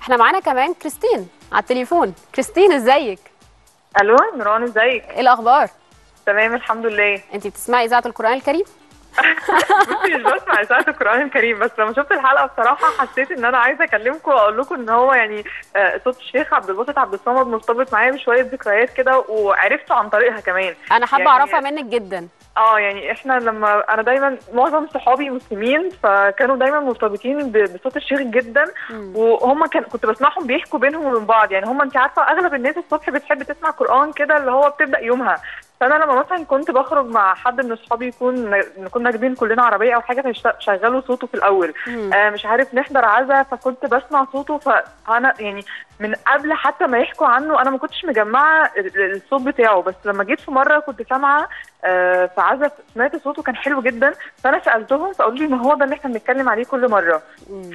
احنا معانا كمان كريستين على التليفون كريستين ازيك الو نوران ازيك ايه الاخبار تمام الحمد لله انت بتسمعي اذاعه القران الكريم بصي مش بسمع اذاعه القران الكريم بس لما شفت الحلقه بصراحه حسيت ان انا عايزه اكلمكم واقول لكم ان هو يعني آه، صوت الشيخ عبد الباسط عبد الصمد مرتبط معايا بشويه ذكريات كده وعرفته عن طريقها كمان انا حابه يعني- اعرفها منك جدا اه يعني احنا لما انا دايما معظم صحابي مسلمين فكانوا دايما مرتبطين ب- بصوت الشيخ جدا مم. وهم كان كنت بسمعهم بيحكوا بينهم وبين بعض يعني هم انت عارفه اغلب الناس الصبح بتحب تسمع قران كده اللي هو بتبدا يومها فانا لما مثلا كنت بخرج مع حد من اصحابي يكون نكون راكبين كلنا عربيه او حاجه فيشغلوا صوته في الاول مم. آه مش عارف نحضر عزا فكنت بسمع صوته فانا يعني من قبل حتى ما يحكوا عنه انا ما كنتش مجمعه ال- ال- الصوت بتاعه بس لما جيت في مره كنت سامعه آه في عزا سمعت صوته كان حلو جدا فانا سالتهم فقالوا لي ما هو ده اللي احنا بنتكلم عليه كل مره مم.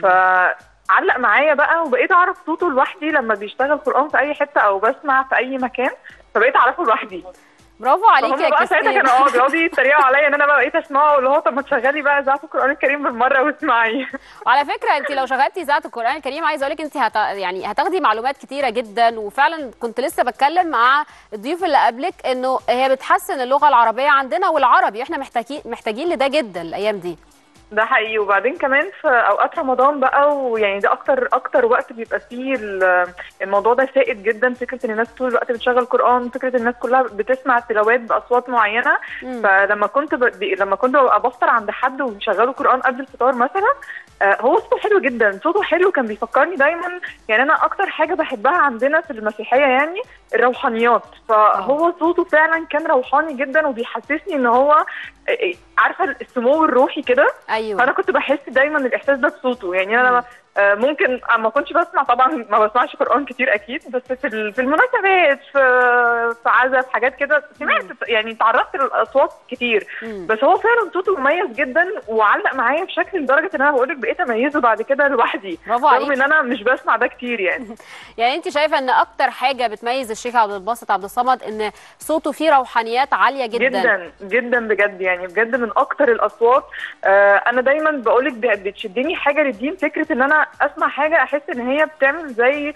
فعلق معايا بقى وبقيت اعرف صوته لوحدي لما بيشتغل قران في اي حته او بسمع في اي مكان فبقيت اعرفه لوحدي برافو عليكي فهم يا بقى ساعتها كريستين كانوا اه بيقعدوا يتريقوا عليا ان انا بقى بقيت اسمعه اللي هو طب ما تشغلي بقى اذاعه القران الكريم بالمره واسمعي وعلى فكره انت لو شغلتي اذاعه القران الكريم عايزه اقول لك انت هت... يعني هتاخدي معلومات كتيره جدا وفعلا كنت لسه بتكلم مع الضيوف اللي قبلك انه هي بتحسن اللغه العربيه عندنا والعربي احنا محتاجين محتاجين لده جدا الايام دي ده حقيقي وبعدين كمان في اوقات رمضان بقى ويعني ده اكتر اكتر وقت بيبقى فيه ال- الموضوع ده سائد جدا فكره ان الناس طول الوقت بتشغل قران فكره الناس كلها بتسمع تلاوات باصوات معينه مم. فلما كنت ب... ب- لما كنت ببقى بفطر عند حد وبيشغلوا قران قبل الفطار مثلا آه، هو صوته حلو جدا صوته حلو كان بيفكرني دايما يعني انا اكتر حاجه بحبها عندنا في المسيحيه يعني الروحانيات فهو صوته فعلا كان روحاني جدا وبيحسسني ان هو آه، آه، عارفه السمو الروحي كده ايوه فانا كنت بحس دايما الاحساس ده بصوته يعني انا آه، ممكن ما كنتش بسمع طبعا ما بسمعش قران كتير اكيد بس في ال- في المناسبات في في عزا في حاجات كده سمعت يعني تعرضت للاصوات كتير مم. بس هو فعلا صوته مميز جدا وعلق معايا بشكل لدرجه ان انا بقول لك بقيت اميزه بعد كده لوحدي برافو رغم عليكي ان انا مش بسمع ده كتير يعني يعني انت شايفه ان اكتر حاجه بتميز الشيخ عبد الباسط عبد الصمد ان صوته فيه روحانيات عاليه جدا, جدا جدا بجد يعني بجد من اكتر الاصوات آه انا دايما بقولك ب- بتشدني حاجه للدين فكره ان انا اسمع حاجه احس ان هي بتعمل زي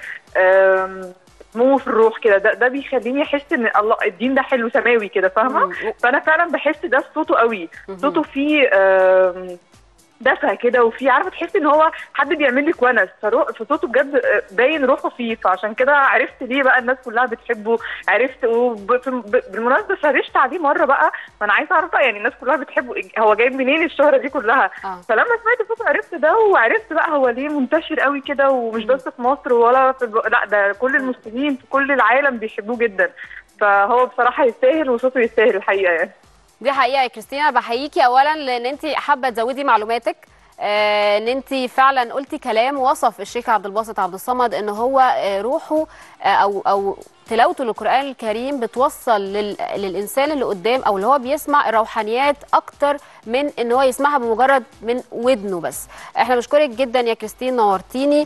آم، سمو في الروح كده ده, ده بيخليني احس ان الله الدين ده حلو سماوي كده فاهمه مم. فانا فعلا بحس ده في صوته قوي مهم. صوته فيه آم، دفى كده وفي عارفه تحس ان هو حد بيعمل لك ونس فرو- فصوته بجد آه، باين روحه فيه فعشان كده عرفت ليه بقى الناس كلها بتحبه عرفت وبالمناسبه سرشت عليه مره بقى فانا عايزه اعرف بقى يعني الناس كلها بتحبه إيه- هو جايب منين الشهره دي كلها اه فلما سمعت صوته عرفت ده وعرفت بقى هو ليه منتشر قوي كده ومش بس في مصر ولا في الب... لا ده كل المسلمين في كل العالم بيحبوه جدا فهو بصراحه يستاهل وصوته يستاهل الحقيقه يعني دي حقيقه يا كريستينا بحييكي اولا لان انت حابه تزودي معلوماتك آه، ان انت فعلا قلتي كلام وصف الشيخ عبد الباسط عبد الصمد ان هو آه، روحه آه، او او تلاوته للقران الكريم بتوصل لل... للانسان اللي قدام او اللي هو بيسمع الروحانيات اكتر من ان هو يسمعها بمجرد من ودنه بس احنا بشكرك جدا يا كريستين نورتيني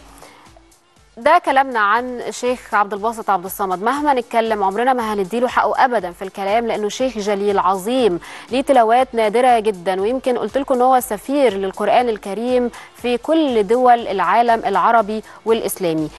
ده كلامنا عن الشيخ عبد الباسط عبد الصمد مهما نتكلم عمرنا ما هنديله حقه ابدا في الكلام لانه شيخ جليل عظيم ليه تلاوات نادره جدا ويمكن قلت لكم ان هو سفير للقران الكريم في كل دول العالم العربي والاسلامي